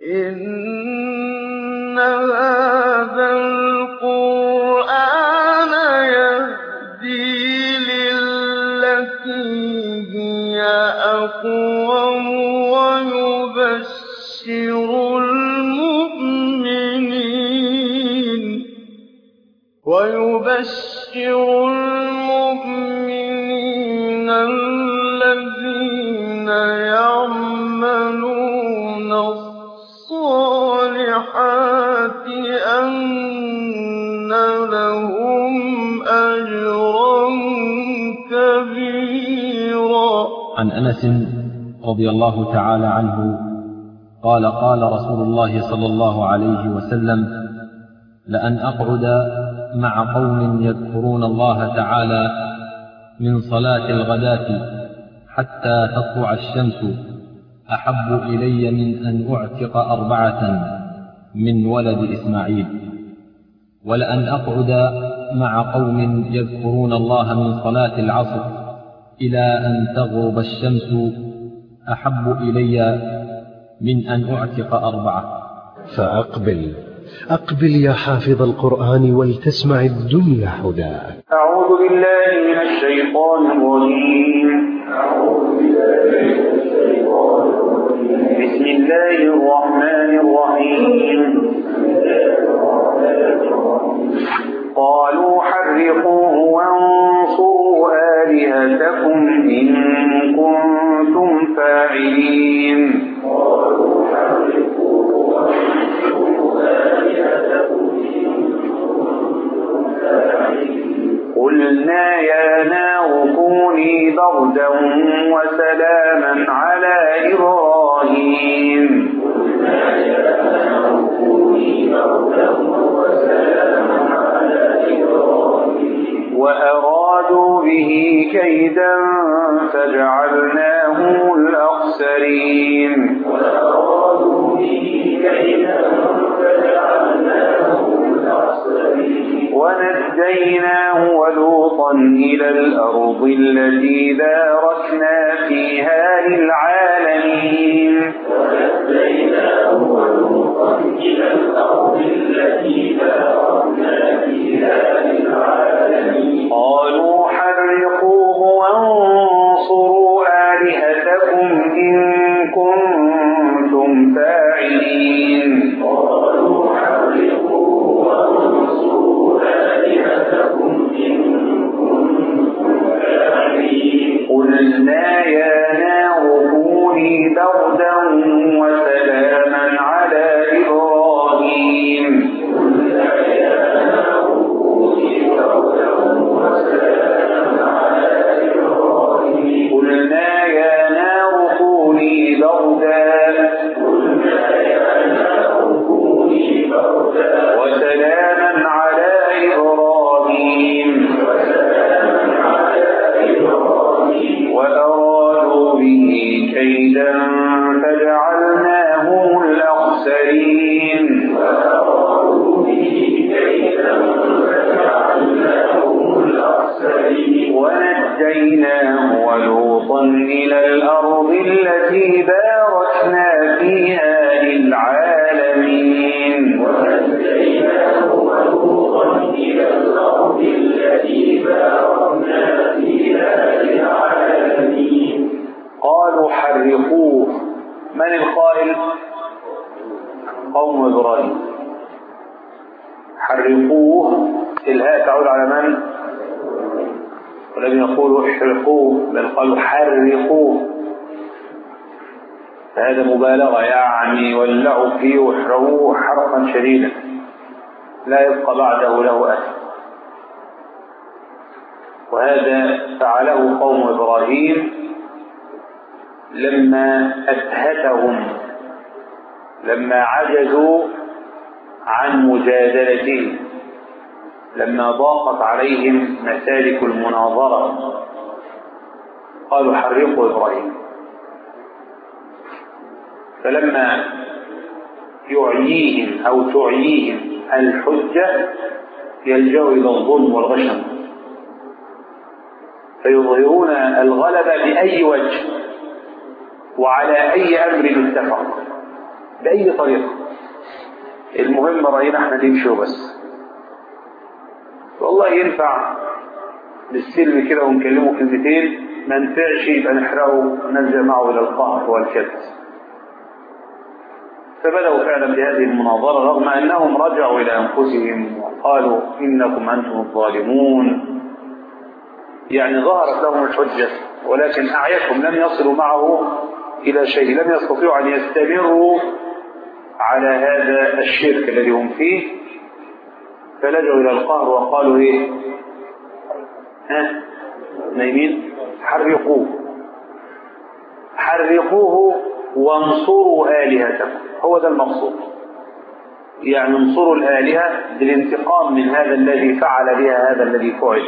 إِنَّ هَٰذَا الْقُرْآنَ يَهْدِي لِلَّتِي هِيَ أَقْوَمُ وَيُبَشِّرُ الْمُؤْمِنِينَ الَّذِينَ يَعْمَلُونَ الصَّالِحَاتِ أَنَّ لَهُمْ أَجْرًا كَبِيرًا عن أنس رضي الله تعالى عنه قال قال رسول الله صلى الله عليه وسلم لأن أقعد مع قوم يذكرون الله تعالى من صلاة الغداة حتى تطلع الشمس أحب إلي من أن أعتق أربعة من ولد إسماعيل ولأن أقعد مع قوم يذكرون الله من صلاة العصر إلى أن تغرب الشمس أحب إلي من أن أعتق أربعة فأقبل أقبل يا حافظ القرآن ولتسمع الدنيا هداك أعوذ بالله من الشيطان الرجيم بسم الله الرحمن الرحيم قالوا حرقوه وانصروا آلهتكم إن كنتم فاعلين قلنا يا نار كوني بردا وسلاما على إبراهيم وأرادوا به كيدا فجعلناهم الأخسرين ونجيناه ولوطا إلى الأرض التي باركنا فيها للعالمين قالوا حرقوه وانصروا آلهتكم إن كنتم فاعلين قلنا يا نار كوني بردا وسلاما على إبراهيم قلنا يا نار كوني بردا وسلاما على إبراهيم وأرادوا به كيدا فجعلناهم الأخسرين ونجيناه ولوطا إلى الأرض التي باركنا فيها للعالمين قالوا حرقوه من القائل قوم إبراهيم حرقوه الهاء تعود على من ولم يقولوا احرقوه بل قالوا حرقوه فهذا مبالغة يعني ولعوا فيه واحرقوه حرقا شديدا لا يبقى بعده له أثر وهذا فعله قوم إبراهيم لما أتهتهم لما عجزوا عن مجادلته لما ضاقت عليهم مسالك المناظرة قالوا حرقوا إبراهيم فلما يعييهم أو تعييهم الحجة يلجأوا إلى الظلم والغشم فيظهرون الغلبة بأي وجه وعلى أي أمر اتفق بأي طريقة المهم رأينا احنا نمشي وبس والله ينفع بالسلم كده ونكلمه كلمتين ما نفعش يبقى نحرقه وننزل معه إلى القهر والكد فبدأوا فعلا بهذه المناظرة رغم أنهم رجعوا إلى أنفسهم وقالوا إنكم أنتم الظالمون يعني ظهرت لهم الحجة ولكن أعيتهم لم يصلوا معه إلى شيء لم يستطيعوا أن يستمروا على هذا الشرك الذي هم فيه فلجوا إلى القهر وقالوا إيه ها نايمين حرقوه حرقوه وانصروا آلهتكم هو ده المقصود يعني انصروا الآلهة بالانتقام من هذا الذي فعل بها هذا الذي فعل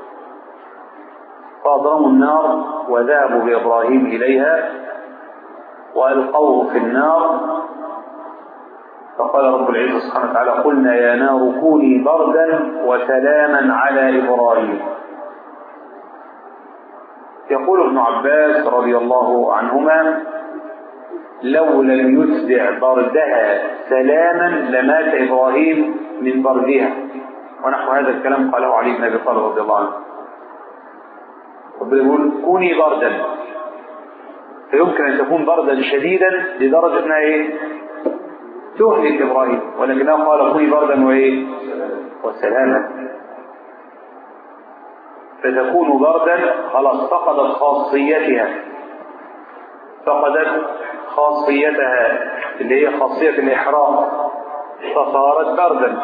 فأضرموا النار وذهبوا بإبراهيم إليها وألقوه في النار فقال رب العزة سبحانه وتعالى قلنا يا نار كوني بردا وسلاما على إبراهيم يقول ابن عباس رضي الله عنهما لو لم يتبع بردها سلاما لمات إبراهيم من بردها ونحو هذا الكلام قاله علي بن أبي طالب رضي الله عنه ربنا يقول كوني بردا فيمكن أن تكون بردا شديدا لدرجة أنها إيه؟ تهلك إبراهيم ولكنه قال كوني بردا وإيه؟ وسلاما فتكون بردا خلاص فقدت خاصيتها فقدت خاصيتها اللي هي خاصية الإحرام فصارت بردا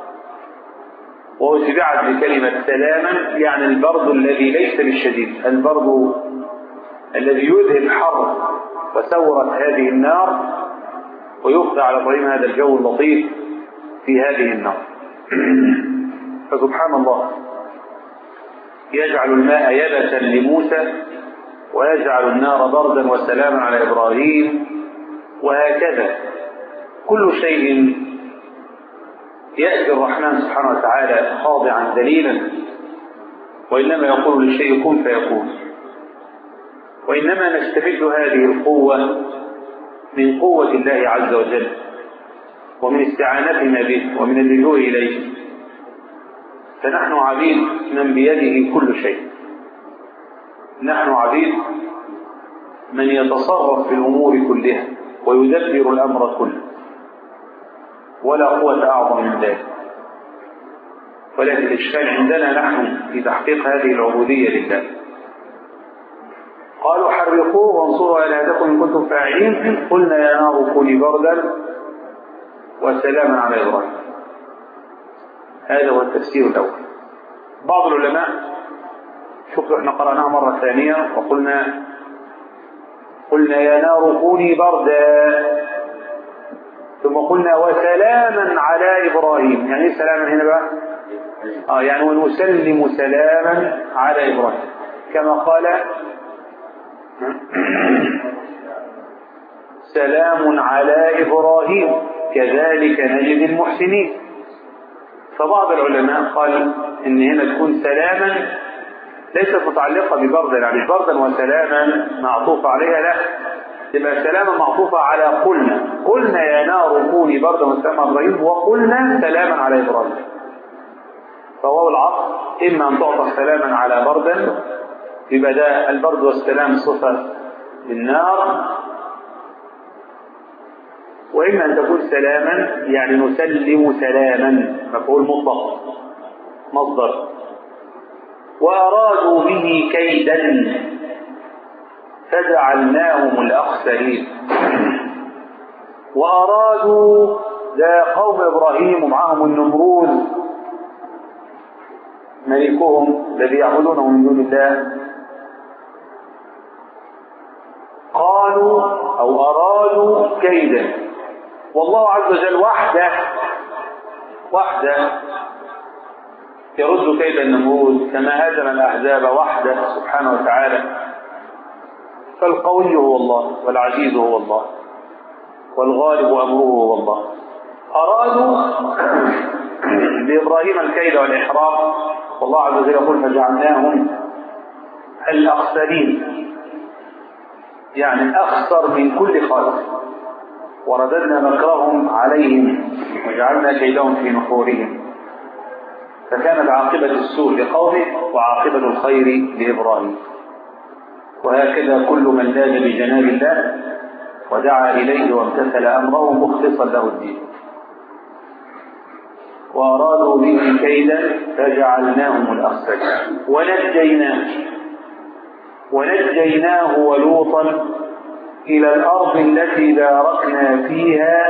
واتبعت بكلمة سلاما يعني البرد الذي ليس بالشديد البرد الذي يذهب حر فسورت هذه النار ويخضع على ابراهيم هذا الجو اللطيف في هذه النار فسبحان الله يجعل الماء يبسا لموسى ويجعل النار بردا وسلاما على ابراهيم وهكذا كل شيء يأتي الرحمن سبحانه وتعالى خاضعا ذليلا وإنما يقول للشيء كن فيكون وإنما نستفيد هذه القوة من قوة الله عز وجل ومن استعانتنا به ومن اللجوء إليه فنحن عبيد من بيده كل شيء نحن عبيد من يتصرف في الأمور كلها ويدبر الأمر كله ولا قوة أعظم من ذلك ولكن الإشكال عندنا نحن في تحقيق هذه العبودية لله قالوا حرقوه وانصروا آلهتكم إن كنتم فاعلين قلنا يا نار كوني بردا وسلاما على إبراهيم هذا هو التفسير الأول بعض العلماء شوفوا احنا قرأناها مرة ثانية وقلنا قلنا يا نار كوني بردا ثم قلنا وسلاما على إبراهيم يعني ايه سلاما هنا بقى آه يعني ونسلم سلاما على إبراهيم كما قال سلام على إبراهيم كذلك نجد المحسنين فبعض العلماء قال إن هنا تكون سلاما ليست متعلقة ببردا يعني بردا وسلاما معطوف عليها لا تبقى سلاما معطوفة على قلنا قلنا يا نار كوني بردا وسلاما على إبراهيم وقلنا سلاما على إبراهيم فهو العطف إما أن تعطف سلاما على بردا يبقى ده البرد والسلام صفة للنار وإما أن تكون سلاما يعني نسلم سلاما مفعول مطلق مصدر وأرادوا به كيدا فجعلناهم الأخسرين وأرادوا ذا قوم إبراهيم ومعهم النمرود ملكهم الذي يعبدونه من دون الله قالوا أو أرادوا كيدا والله عز وجل وحده وحده يرد كيد النمرود كما هزم الأحزاب وحده سبحانه وتعالى فالقوي هو الله والعزيز هو الله والغالب أمره هو الله أرادوا بإبراهيم الكيد والإحراق والله عز وجل يقول فجعلناهم الأخسرين يعني أخسر من كل خالق ورددنا مكرهم عليهم وجعلنا كيدهم في نحورهم فكانت عاقبة السوء لقومه وعاقبة الخير لإبراهيم وهكذا كل من لاذ بجناب الله ودعا إليه وامتثل أمره مخلصا له الدين وأرادوا به كيدا فجعلناهم الأخسرين ونجيناه ونجيناه ولوطا إلى الأرض التي باركنا فيها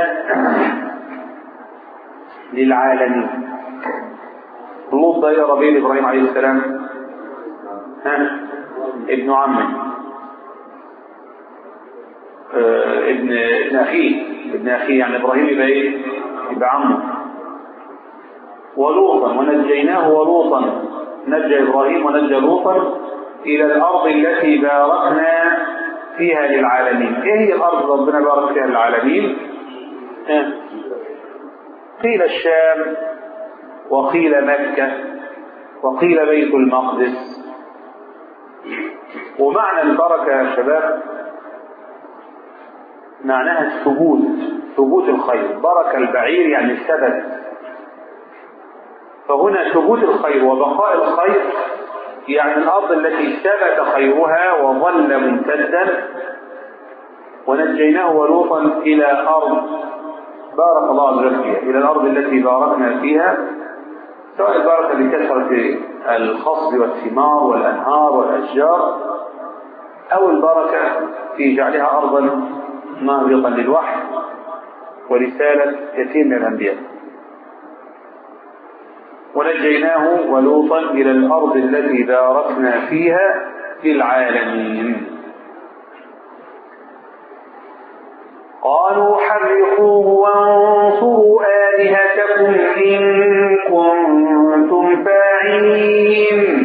للعالمين لوط ده يا ربيع إبراهيم عليه السلام ها ابن عمه آه ابن ابن أخيه ابن أخيه يعني إبراهيم يبقى إيه؟ يبقى عمه ولوطا ونجيناه ولوطا نجى إبراهيم ونجى لوطا إلى الأرض التي باركنا فيها للعالمين إيه هي الأرض ربنا بارك فيها للعالمين ها؟ قيل الشام وقيل مكة وقيل بيت المقدس ومعنى البركة يا شباب معناها الثبوت ثبوت الخير بركة البعير يعني الثبت فهنا ثبوت الخير وبقاء الخير يعني الأرض التي ثبت خيرها وظل ممتدا ونجيناه ولوطا إلى أرض بارك الله عز وجل فيها إلى الأرض التي باركنا فيها سواء البركة بكثرة الخصب والثمار والأنهار والأشجار أو البركة في جعلها أرضا نابضا للوحي ورسالة كثير من الأنبياء ونجيناه ولوطا إلى الأرض التي باركنا فيها للعالمين قالوا حرقوه وانصروا آلهتكم إن كنتم فاعلين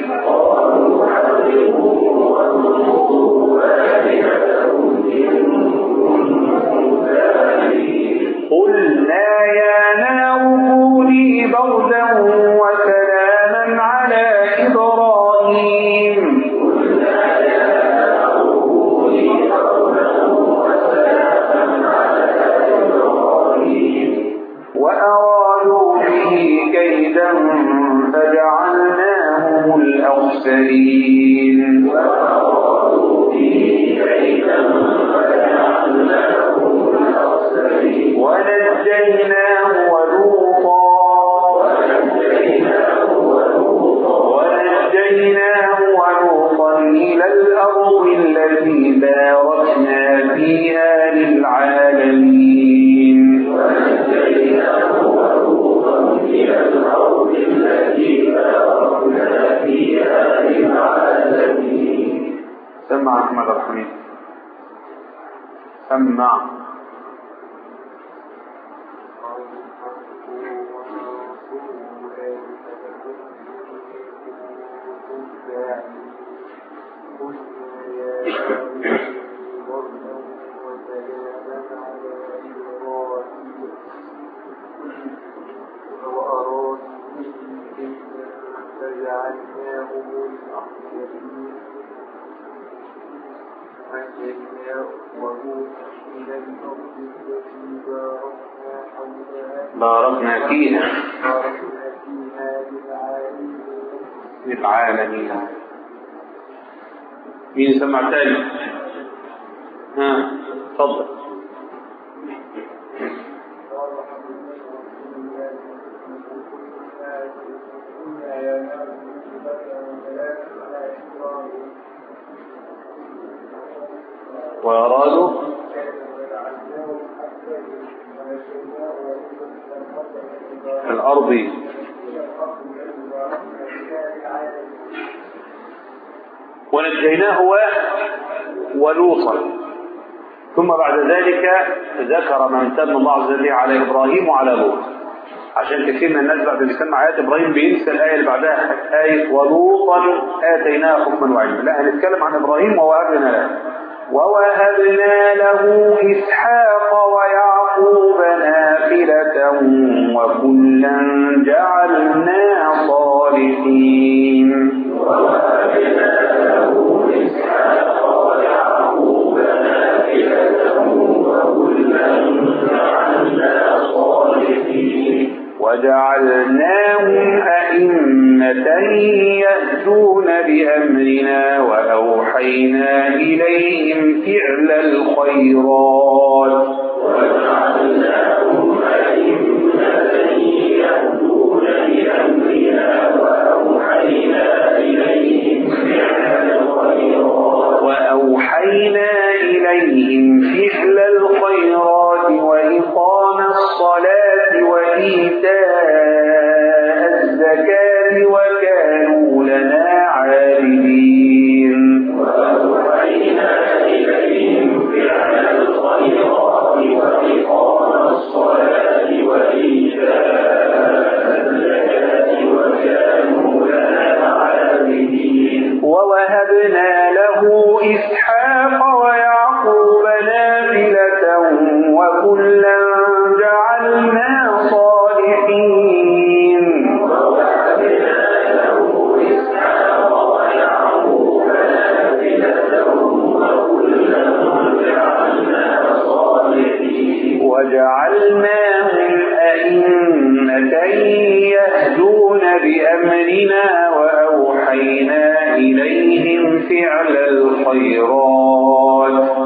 قلنا يا نار كوني بردا وسلاما على إبراهيم وأرادوا به كيدا فجعلناهم الأخسرين ونجيناه ولوطا ونجيناه ولوطا إلى الأرض التي باركنا فيها للعالمين سمع أحمد الحميد سمع باركنا فيها للعالمين مين سمع تاني ها تفضل وأرادوا الأرض ونجيناه ولوطا ثم بعد ذلك ذكر من تم الله عز وجل على إبراهيم وعلى لوط عشان كثير من الناس بعد ما يسمع آيات إبراهيم بينسى الآية اللي بعدها آية ولوطا آتيناه حكما وعلما لا هنتكلم عن إبراهيم ووهبنا له ووهبنا له إسحاق ويعقوب نافلة وكلا جعلنا صالحين وجعلناهم أئمة يهدون بأمرنا وأوحينا إليهم فعل الخيرات وأوحينا إليهم فعل الخيرات وإقام الصلاة وإيتاء الزكاة وكانوا لنا عابدين ووهبنا له إسحاق ويعقوب نافلة وكلا جعلنا صالحين وجعلناهم أئمة يهدون بأمرنا وأوحينا إليهم فعل الخيرات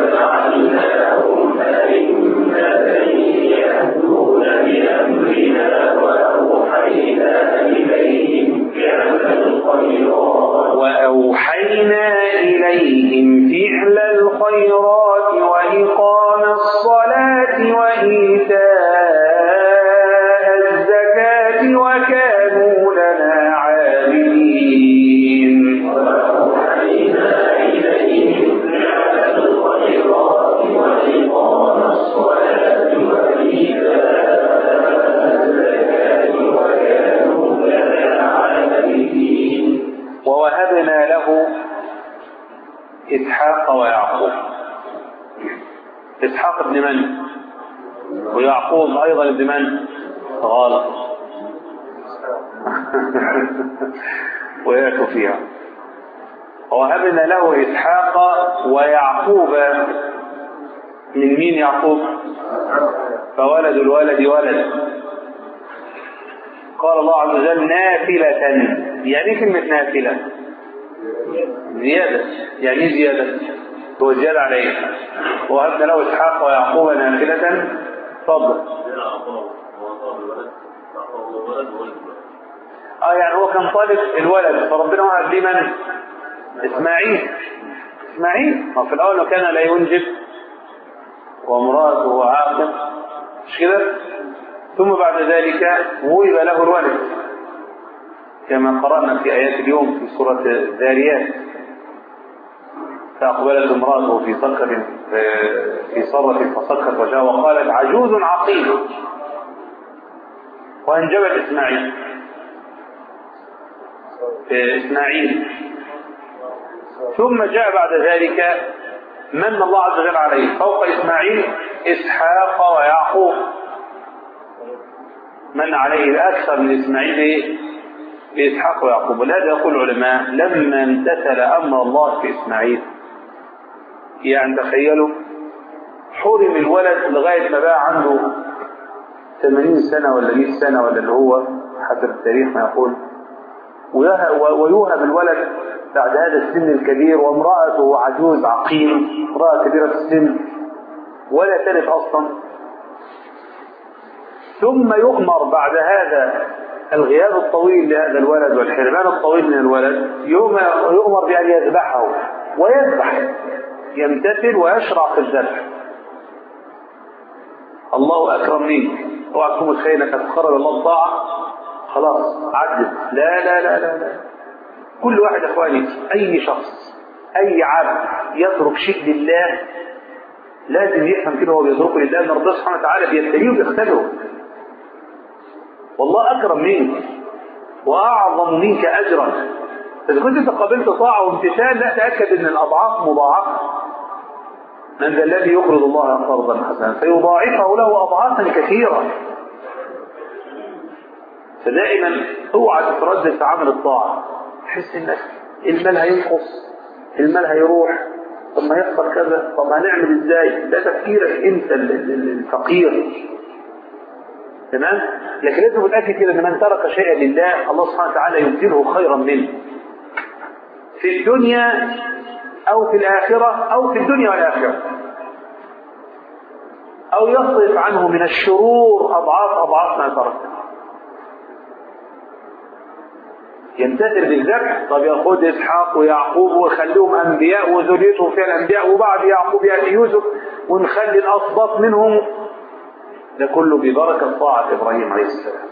وأوحينا إليهم فعل الخيرات وإقام الصلاة وإيتاء الزكاة وكانوا لنا عابدين ووهبنا له إسحاق ويعقوب إسحاق ابن من؟ ويعقوب أيضا ابن من؟ غلط ويأتوا فيها ووهبنا له إسحاق ويعقوب من مين يعقوب؟ فولد الولد ولد قال الله عز وجل نافلة يعني إيه كلمة نافلة زيادة يعني إيه زيادة هو زيادة عليه وهبنا له إسحاق ويعقوب نافلة تفضل اه يعني هو كان طالب الولد فربنا وهب ليه من اسماعيل اسماعيل ما في الاول كان لا ينجب وامراته عاقل مش كده ثم بعد ذلك وهب له الولد كما قرأنا في آيات اليوم في سورة الذاريات فأقبلت امرأته في صخر في صرة فصكت وجاء وقالت عجوز عقيم وأنجبت إسماعيل إسماعيل ثم جاء بعد ذلك من الله عز وجل عليه فوق إسماعيل إسحاق ويعقوب من عليه أكثر من إسماعيل بإسحاق ويعقوب ولهذا يقول العلماء لما امتثل أمر الله في إسماعيل يعني تخيلوا حرم الولد لغاية ما بقى عنده 80 سنة ولا 100 سنة ولا اللي هو حسب التاريخ ما يقول ويوهب الولد بعد هذا السن الكبير وامرأته عجوز عقيم امرأة كبيرة في السن ولا تلف أصلا ثم يؤمر بعد هذا الغياب الطويل لهذا الولد والحرمان الطويل من الولد يؤمر بأن يذبحه ويذبح يمتثل ويشرع في الذبح الله أكرم منك اوعى تكون متخيل انك هتخرج الله الطاعة خلاص عدت لا لا لا لا لا كل واحد يا اخواني اي شخص اي عبد يترك شيء لله لازم يفهم كده هو بيتركه لله ان ربنا سبحانه وتعالى بيبتليه وبيختبره والله اكرم منك واعظم منك اجرا اذا كنت انت قابلت طاعه وامتثال لا تاكد ان الاضعاف مضاعفه من ذا الذي يقرض الله قرضا حسنا فيضاعفه له اضعافا كثيره فدائما اوعى تتردد في عمل الطاعه تحس انك المال هينقص المال هيروح طب ما يحصل كذا طب هنعمل ازاي ده تفكيرك انت ال- ال- الفقير تمام لكن لازم متاكد كده ان من ترك شيئا لله الله سبحانه وتعالى يبدله خيرا منه في الدنيا او في الاخره او في الدنيا والاخره او يصرف عنه من الشرور اضعاف اضعاف ما ترك يمتثل بالذبح طب ياخد اسحاق ويعقوب ويخليهم انبياء وذريتهم فيها الانبياء وبعد يعقوب ياتي يوسف ونخلي الاسباط منهم ده كله ببركه طاعه ابراهيم عليه السلام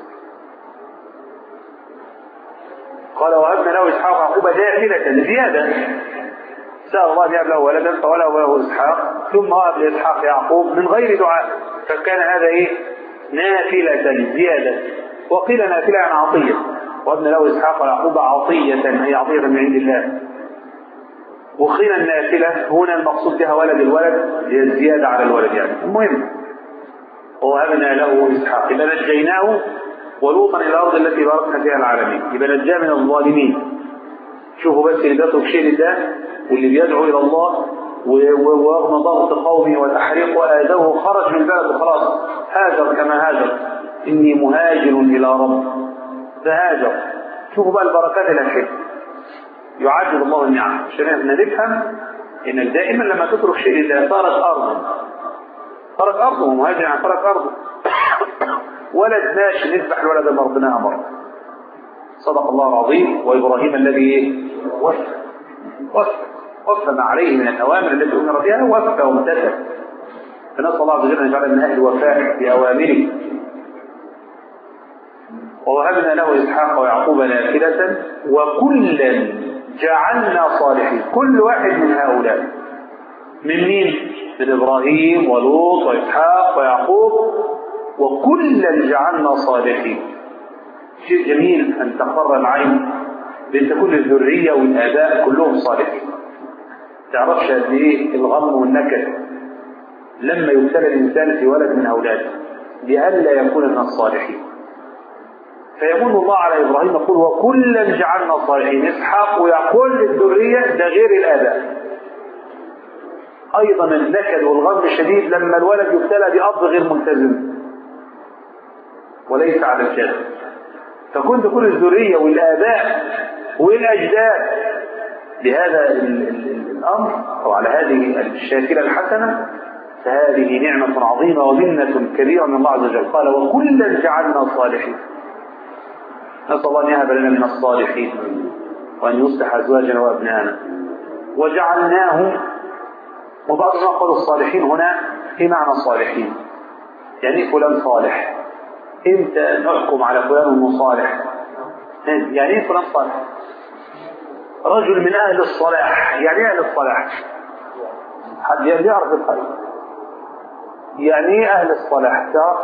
قال وهبنا له اسحاق ويعقوب نافله زياده سأل الله أن يهب له ولدا فولد له إسحاق ثم وهب لإسحاق يعقوب من غير دعاء فكان هذا إيه؟ نافلة زيادة وقيل نافلة عن عطية وابن له إسحاق ويعقوب عطية أي عطية من عند الله وقيل النافلة هنا المقصود بها ولد الولد هي الزيادة على الولد يعني المهم ووهبنا له إسحاق إذا نجيناه ولوطا إلى الأرض التي باركنا فيها العالمين يبقى نجاه من الظالمين شوفوا بس اللي بيترك شيء لله واللي بيدعو إلى الله و- و- ورغم ضغط قومه وتحريق وآذوه خرج من البلد وخلاص هاجر كما هاجر إني مهاجر إلى رب فهاجر شوفوا بقى البركات الأخيرة يعجل الله النعم عشان احنا نفهم انك دائما لما تترك شيء لله صارت ارض ترك ارضه مهاجر يعني ترك ارضه ولد ماشي نذبح الولد اللي ربنا امره صدق الله العظيم وابراهيم الذي وفى وفى وفى ما عليه من الاوامر التي امر بها وفى وامتثل فنسال الله عز وجل ان يجعلنا من اهل الوفاء باوامره ووهبنا له اسحاق ويعقوب نافله وكلا جعلنا صالحين كل واحد من هؤلاء من مين من ابراهيم ولوط واسحاق ويعقوب وكلا جعلنا صالحين شيء جميل ان تقر العين بان تكون الذريه والاباء كلهم صالحين تعرفش قد ايه الغم والنكد لما يبتلى الانسان في ولد من اولاده لئلا يكون من الصالحين فيمن الله على ابراهيم يقول وكلا جعلنا صالحين اسحاق ويعقوب الذريه ده غير الاباء ايضا النكد والغم الشديد لما الولد يبتلى باب غير ملتزم وليس على الجهل فكنت كل الذريه والاباء والاجداد بهذا ال- ال- الامر او على هذه الشاكله الحسنه فهذه نعمه عظيمه ومنه كبيره من الله عز وجل قال وكلا جعلنا صالحين نسأل الله أن يهب لنا من الصالحين وأن يصلح أزواجنا وأبنائنا وجعلناهم وبعض ما قالوا الصالحين هنا في معنى الصالحين يعني فلان صالح امتى نحكم على فلان انه صالح يعني ايه فلان صالح رجل من اهل الصلاح يعني ايه اهل الصلاح حد يعرف الخير يعني ايه اهل الصلاح تعرف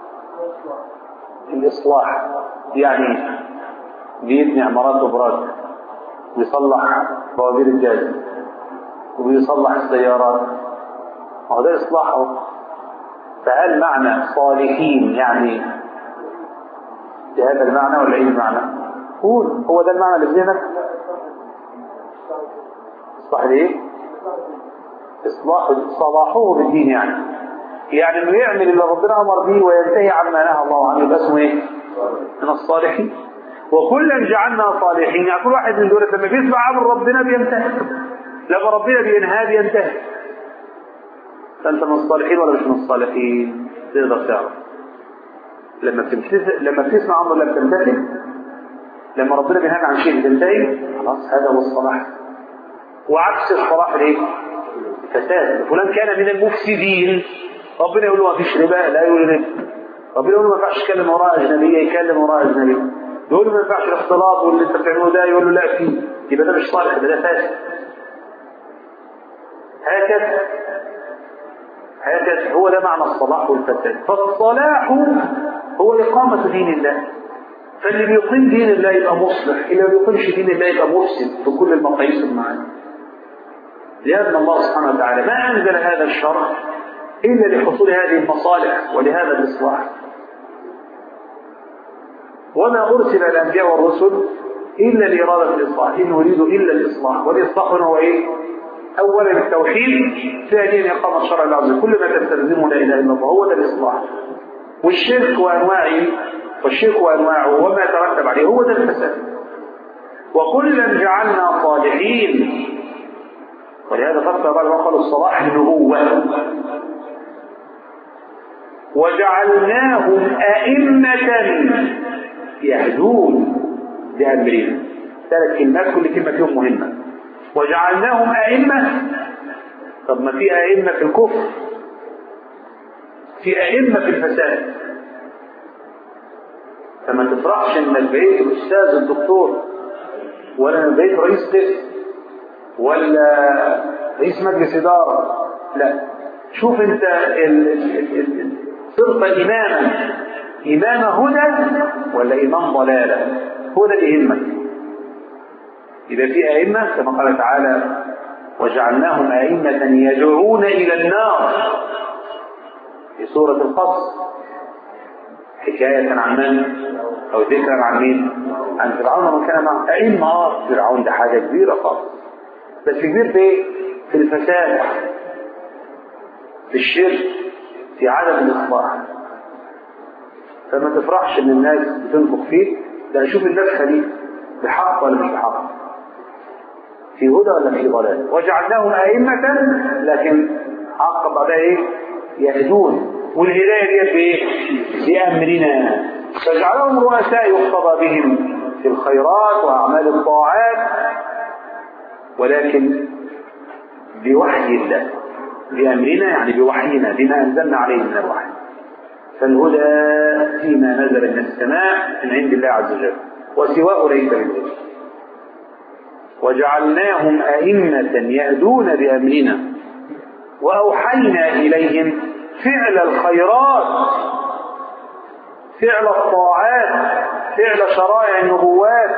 الإصلاح يعني بيبني عمارات وبراج ويصلح بوابير الجاز وبيصلح السيارات هو ده إصلاح أهو. فهل معنى صالحين يعني بهذا المعنى ولا أي معنى؟ قول هو ده المعنى اللي في ذهنك؟ إصلاح لإيه؟ إصلاح صلاحه بالدين يعني يعني انه يعمل اللي ربنا امر به وينتهي عما نهى الله عنه يبقى اسمه ايه؟ من الصالحين وكلا جعلنا صالحين يعني كل واحد من دول لما بيسمع امر ربنا بينتهي لما ربنا بينهى بينتهي فانت من الصالحين ولا مش من الصالحين؟ تقدر تعرف لما بتمتثل لما بتسمع امر لم تمتثل لما ربنا بينهاك عن شيء بتنتهي خلاص هذا هو الصلاح وعكس الصلاح الايه؟ الفساد فلان كان من المفسدين ربنا يقول له ما فيش ربا لا يقول ربا ربنا يقول له ما ينفعش يتكلم وراء اجنبيه يكلم وراء اجنبيه يقول له ما ينفعش الاختلاط واللي انت بتعمله ده يقول له لا فيه يبقى ده مش صالح يبقى ده فاسد هكذا هكذا هو ده معنى الصلاح والفساد فالصلاح هو إقامة دين الله فاللي بيقيم دين الله يبقى مصلح اللي ما بيقيمش دين الله يبقى مفسد في كل المقاييس المعاني لأن الله سبحانه وتعالى ما أنزل هذا الشرع إلا لحصول هذه المصالح ولهذا الإصلاح وما أرسل الأنبياء والرسل إلا لإرادة الإصلاح إن نريد إلا الإصلاح والإصلاح هنا هو إيه؟ اولا التوحيد ثانيا اقامه شرع الله عز وجل كل ما تستلزمه لا اله الا الله هو ده الاصلاح والشرك وانواعه والشرك وانواعه وما يترتب عليه هو ده الفساد وكلا جعلنا صالحين ولهذا فسر بعض قالوا الصلاح النبوة وجعلناهم أئمة يهدون بأمرنا ثلاث كلمات كل كلمة فيهم مهمة وجعلناهم أئمة طب ما في أئمة في الكفر في أئمة في الفساد فما تفرحش انك بقيت الاستاذ الدكتور ولا بقيت رئيس قسم ولا رئيس مجلس اداره لا شوف انت ال ال ال ال صرت اماما امام هدى ولا امام ضلاله هو ده اللي يهمك اذا في ائمه كما قال تعالى وجعلناهم ائمه يدعون الى النار في سوره القصص حكاية عن من؟ أو ذكرا عن مين؟ عن فرعون ومن كان معه أئمة آه فرعون ده حاجة كبيرة خالص بس كبير في إيه؟ في الفساد في الشرك في عدم الإصلاح فما تفرحش إن الناس بتنفق فيك لا شوف الناس خليل بحق ولا مش بحق في هدى ولا في ضلال وجعلناهم أئمة لكن عقب بعدها إيه؟ يهدون والهداية دي بإيه؟ بأمرنا فجعلهم رؤساء يقتضى بهم في الخيرات وأعمال الطاعات ولكن بوحي الله بأمرنا يعني بوحينا بما أنزلنا عليه من الوحي فالهدى فيما نزل من السماء من عند الله عز وجل وسواه ليس بالهدى وجعلناهم أئمة يهدون بأمرنا وأوحينا إليهم فعل الخيرات فعل الطاعات فعل شرائع النبوات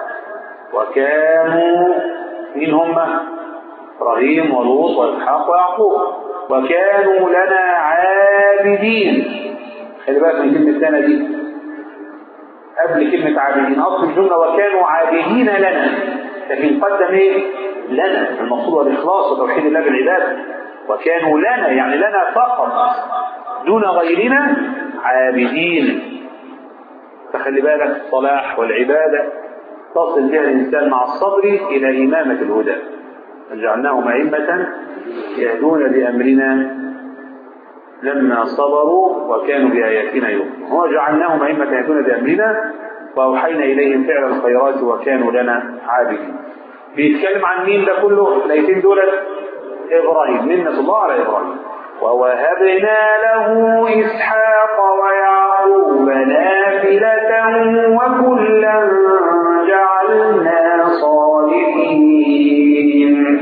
وكانوا من هم ابراهيم ولوط واسحاق ويعقوب وكانوا لنا عابدين خلي بالك من كلمه لنا دي قبل كلمه عابدين اصل الجمله وكانوا عابدين لنا لكن قدم ايه لنا المقصود والاخلاص وتوحيد الله بالعباده وكانوا لنا يعني لنا فقط دون غيرنا عابدين فخلي بالك الصلاح والعبادة تصل بها الإنسان مع الصبر إلى إمامة الهدى جعلناهم أئمة يهدون بأمرنا لما صبروا وكانوا بآياتنا يؤمنون هو جعلناهم أئمة يهدون بأمرنا وأوحينا إليهم فعل الخيرات وكانوا لنا عابدين بيتكلم عن مين ده كله الآيتين دولت إبراهيم منة الله على إبراهيم ووهبنا له إسحاق ويعقوب نافلة وكلا جعلنا صالحين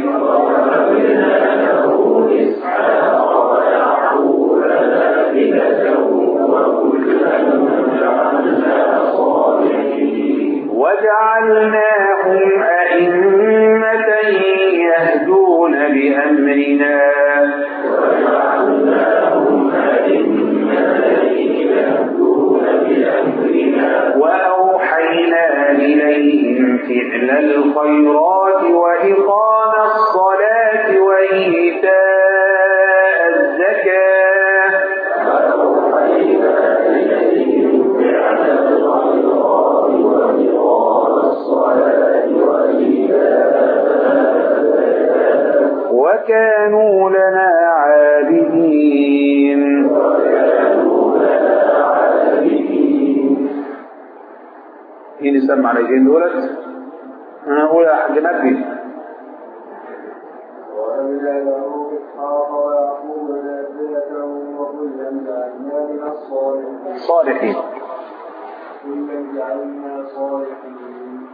وجعلناهم أئمة يهدون بأمرنا وأوحينا إليهم فعل الخيرات وإقام الصلاة وإيتاء الزكاة وكانوا لنا عابدين مين يسمع عليهم دولت انا اقول يا حاج نبي وأولى له إسحاق ويعقوب نافلة وكلا جعلنا من الصالحين صالحين كلا جعلنا صالحين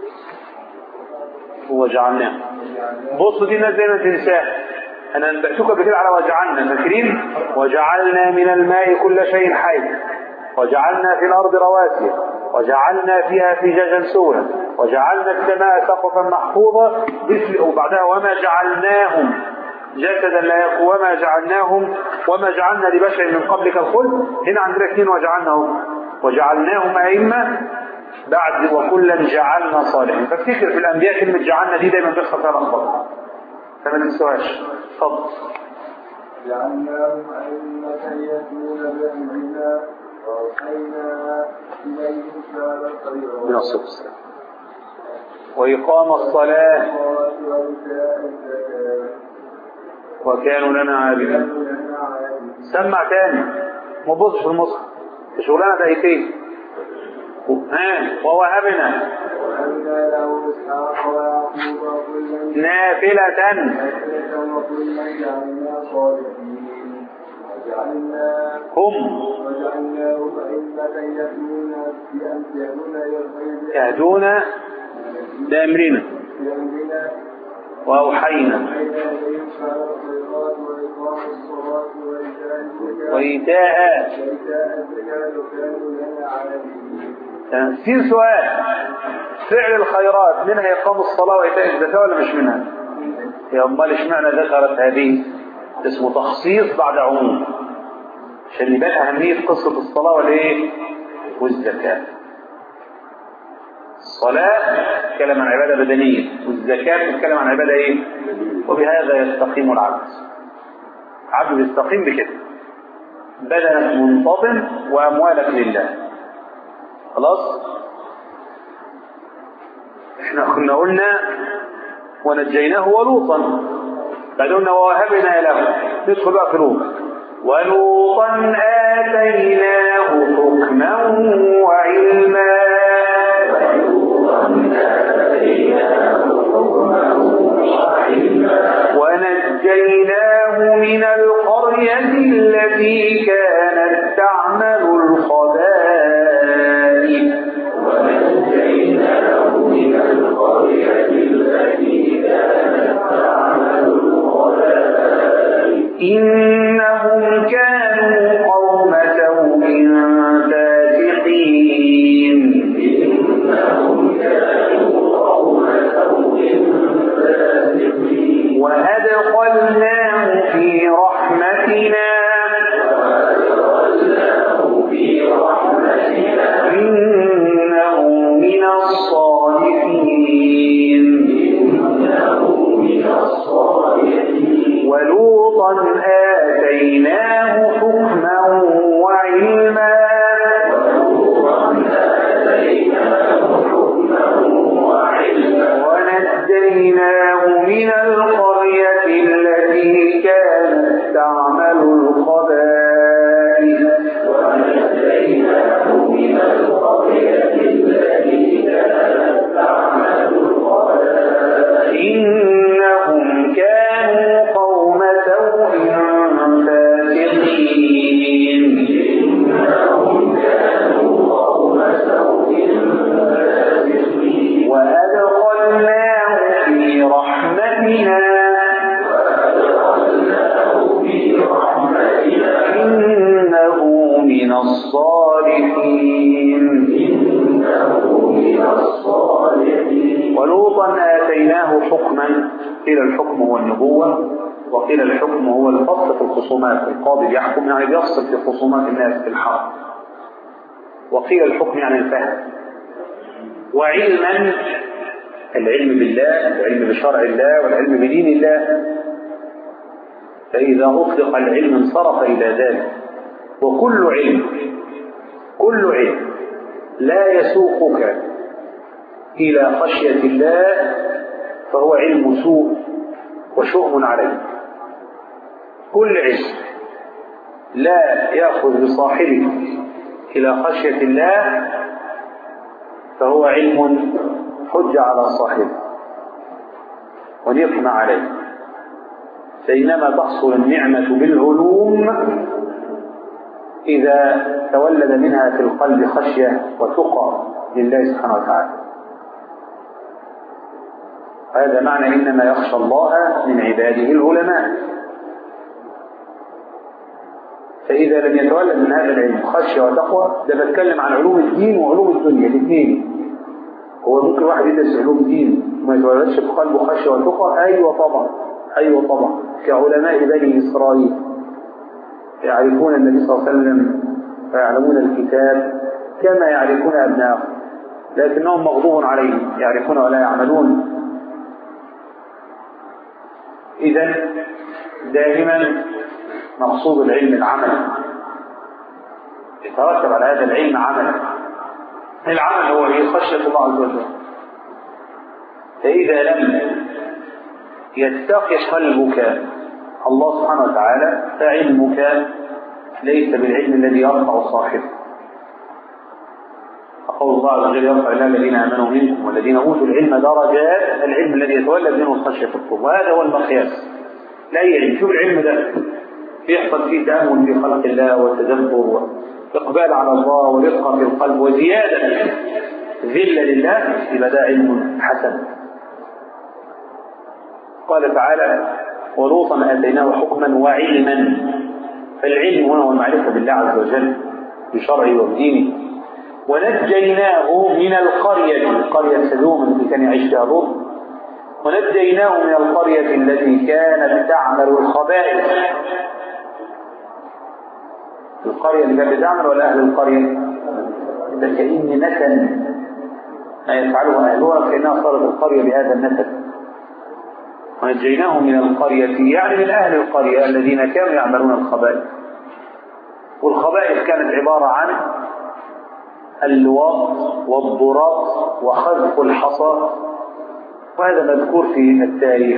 وجعلناه بصوا دي الناس دايما تنساها انا نبأتك قبل كده على وجعلنا فاكرين وجعلنا من الماء كل شيء حي وجعلنا في الارض رواسي وجعلنا فيها فجاجا سورا وجعلنا السماء سقفا محفوظا مثل وبعدها وما جعلناهم جسدا لا يكون وما جعلناهم وما جعلنا لبشر من قبلك الخلد هنا عندنا اثنين وجعلناهم وجعلناهم ائمه بعد وكلا جعلنا صالحين فافتكر في الانبياء كلمه جعلنا دي دايما بيحصل فيها لخبطه فما تنسوهاش اتفضل جعلناهم أئمة يهدون بأمرنا وأوحينا إليهم فعل الخيرات بنص السلام وإقام الصلاة والصلاة وإيتاء الزكاة وكانوا لنا عابدين كانوا لنا عابدين سمع تاني ما تبصش في المصحف شغلانه دقيقتين ها ووهبنا وهبنا له إسحاق ويعقوب وكلا نافلة نافلة وكلا جعلنا صالحين وجعلنا هم وجعلناهم أئمة يهدون بأم- يهدون إلى الخير يهدون بأمرنا بأمرنا وأوحينا وأوحينا إليهم فعل الخيرات وإقام الصلاة وإيتاء الزكاة وإيتاء وإيتاء الزكاة وكانوا لنا عابدين في سؤال فعل الخيرات منها إقام الصلاة وإيتاء الزكاة ولا مش منها؟ يا أمال اشمعنى ذكرت هذه؟ اسمه تخصيص بعد عموم عشان يبان أهمية قصة الصلاة والإيه؟ والزكاة الصلاة تتكلم عن عبادة بدنية والزكاة تتكلم عن عبادة إيه؟ وبهذا يستقيم العبد العبد يستقيم بكده بدنك منتظم وأموالك لله خلاص احنا كنا قلنا ونجيناه ولوطا بعد قلنا ووهبنا له ندخل بقى في لوط ولوطا آتيناه حكما وعلما ونجيناه من القرية التي كانت تعمل الخبائث إنهم كانوا قوم سوء فاسقين وأدخلناه في رحمتنا إنه من الصالحين ولوطا آتيناه حكما وعلما ونجيناه من القرية التي كانت تعمل الخبائث إنهم كانوا قوم سوء فاسقين وأدخلناه في رحمتنا إنه من الصالحين ولوطا آتيناه حكما قيل الحكم هو النبوة وقيل الحكم هو الفصل في الخصومات القاضي بيحكم يعني بيفصل في خصومات الناس في الحرب وقيل الحكم يعني الفهم وعلما العلم بالله العلم بشرع الله والعلم بدين الله فإذا أطلق العلم انصرف إلى ذلك وكل علم كل علم لا يسوقك إلى خشية الله فهو علم سوء وشؤم عليه كل علم لا يأخذ بصاحبه إلى خشية الله فهو علم حجة على صاحبه ونقم عليه بينما تحصل النعمة بالعلوم إذا تولد منها في القلب خشية وتقى لله سبحانه وتعالى هذا معنى إنما يخشى الله من عباده العلماء فإذا لم يتولد من هذا العلم خشية وتقوى ده بتكلم عن علوم الدين وعلوم الدنيا الاثنين هو ممكن واحد يدرس علوم دين وما يتولدش في قلبه خشية وتقوى أيوة طبعا أيوة طبعا كعلماء بني إسرائيل يعرفون النبي صلى الله عليه وسلم ويعلمون الكتاب كما يعرفون أبنائهم لكنهم مغضوب عليهم يعرفون ولا يعملون إذا دائما مقصود العلم العمل يترتب على هذا العلم عمل العمل هو ايه خشية الله عز وجل فإذا لم يتقي قلبك الله سبحانه وتعالى فعلمك ليس بالعلم الذي يرفع صاحبه قول الله عز وجل يرفع الله الذين امنوا منكم والذين اوتوا العلم درجات العلم الذي يتولد منه خشيه القلوب وهذا هو المقياس لا اي علم شوف العلم ده بيحصل فيه تامل في خلق الله والتدبر واقبال على الله ورقه في القلب وزياده ذله لله يبقى ده علم حسن قال تعالى ولوطا اتيناه حكما وعلما فالعلم هنا هو المعرفه بالله عز وجل بشرعه وبدينه ونجيناه من القرية القرية السدوم التي كان يعيش فيها لوط ونجيناه من القرية التي كانت تعمل الخبائث القرية اللي كانت بتعمل ولا أهل القرية؟ ده كأن نتن ما يفعله أهلها كأنها صارت القرية بهذا النتن ونجيناه من القرية يعني من أهل القرية الذين كانوا يعملون الخبائث والخبائث كانت عبارة عن اللواط والضراط وخذف الحصى وهذا مذكور في التاريخ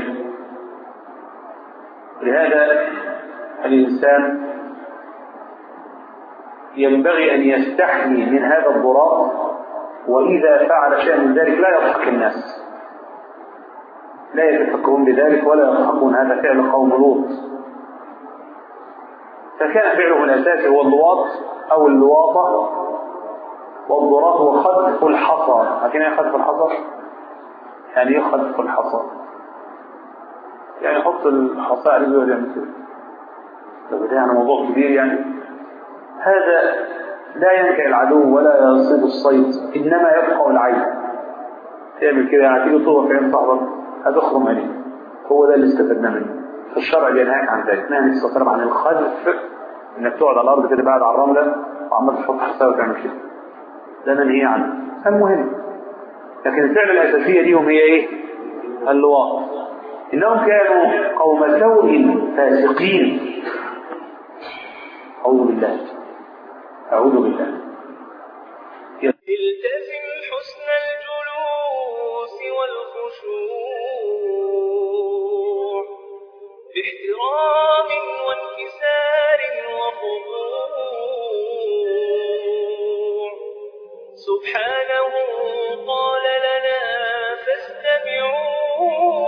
لهذا الإنسان ينبغي أن يستحمي من هذا الضراط وإذا فعل شيئا من ذلك لا يضحك الناس لا يتفكرون بذلك ولا يضحكون هذا فعل قوم لوط فكان فعله الأساسي هو اللواط أو اللواطة والضراط هو خذف الحصى لكن ايه خذف الحصى يعني ايه خذف الحصى يعني يحط الحصى عليه ويقعد يعمل كده طب ده يعني موضوع كبير يعني هذا لا ينكع العدو ولا يصيد الصيد انما يبقى العين تعمل كده يعني تيجي تضرب في عين صاحبك هتخرم عينيه هو ده اللي استفدنا منه فالشرع بينهاك عن ذلك نهى النبي صلى الله عليه وسلم عن الخذف انك تقعد على الارض كده بعد على الرمله وعمال تحط حصى وتعمل كده ده منهي عنه المهم لكن الفعل الأساسية ليهم هي إيه اللواط إنهم كانوا قوم سوء فاسقين أعوذ بالله أعوذ بالله التزم حسن الجلوس والخشوع باحترام وانكسار وخضوع سبحانه قال لنا فاستمعوا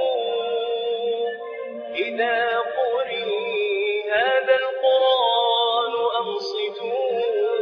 إذا قرئ هذا القرآن أنصتوا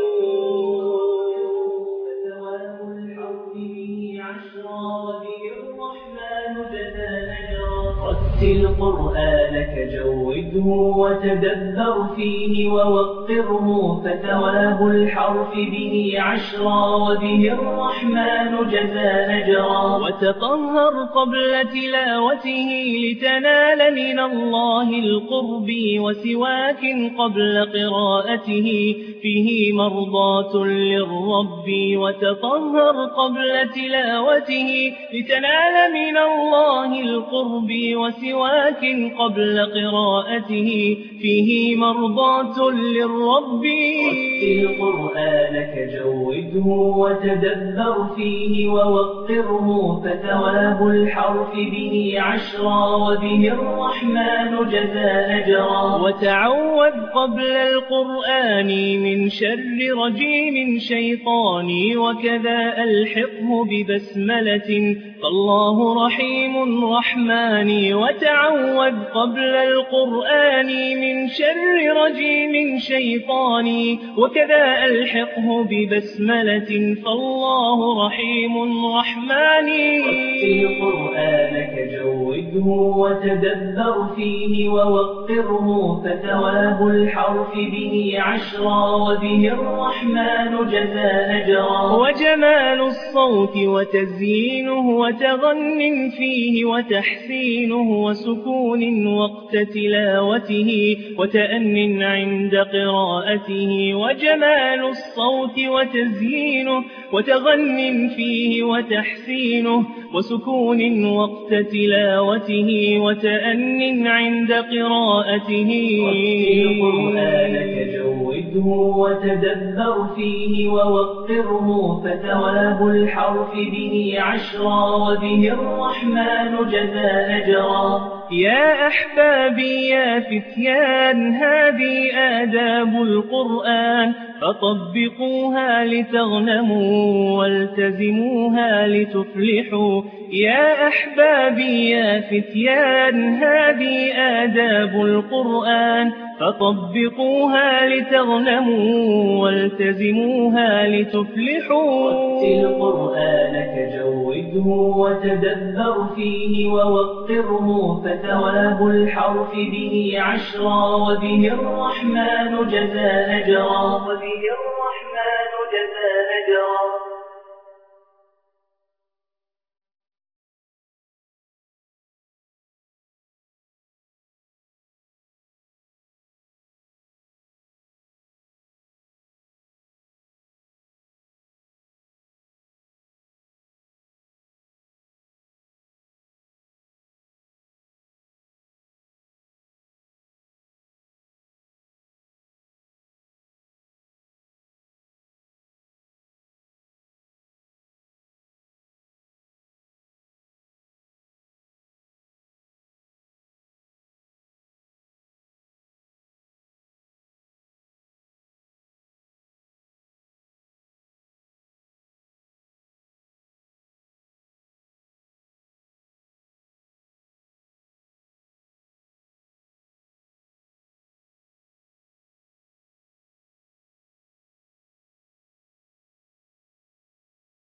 فتواب الحرف به عشرا وبه الرحمن جزى نجرا رتل قرآنك جوده وتدبر فيه ووقره فتواب الحرف به عشرا وبه الرحمن جزى نجرا وتطهر قبل تلاوته لتنال من الله القرب وسواك قبل قراءته فيه مرضاة للرب وتطهر قبل تلاوته لتنال من الله القرب وسواك قبل قراءته فيه مرضاة للرب رتل قرآنك جوده وتدبر فيه ووقره فتواب الحرف به عشرا وبه الرحمن جزى أجرا وتعوذ قبل القرآن من شر رجيم شيطاني وكذا ألحقه ببسملة فالله رحيم رحماني وتعوذ قبل القرآن من شر رجيم شيطاني وكذا ألحقه ببسملة فالله رحيم رحماني رتل قرآنك جوده وتدبر فيه ووقره فتواب الحرف به عشرا وبه الرحمن جزى أجرا وجمال الصوت وتزيينه وتغن فيه وتحسينه وسكون وقت تلاوته وتأن عند قراءته وجمال الصوت الصوت وتزيينه وتغن فيه وتحسينه وسكون وقت تلاوته وتأن عند قراءته قرآنك جوده وتدبر فيه ووقره فتواب الحرف به عشرا وبه الرحمن جزى أجرا يا أحبابي يا فتيان هذه آداب القرآن فطبقوها لتغنموا والتزموها لتفلحوا يا أحبابي يا فتيان هذه آداب القرآن فطبقوها لتغنموا والتزموها لتفلحوا رتل قرآنك جوده وتدبر فيه ووقره فتواب الحرف به عشرا وبه الرحمن جزى أجرا وبه الرحمن جزى أجرا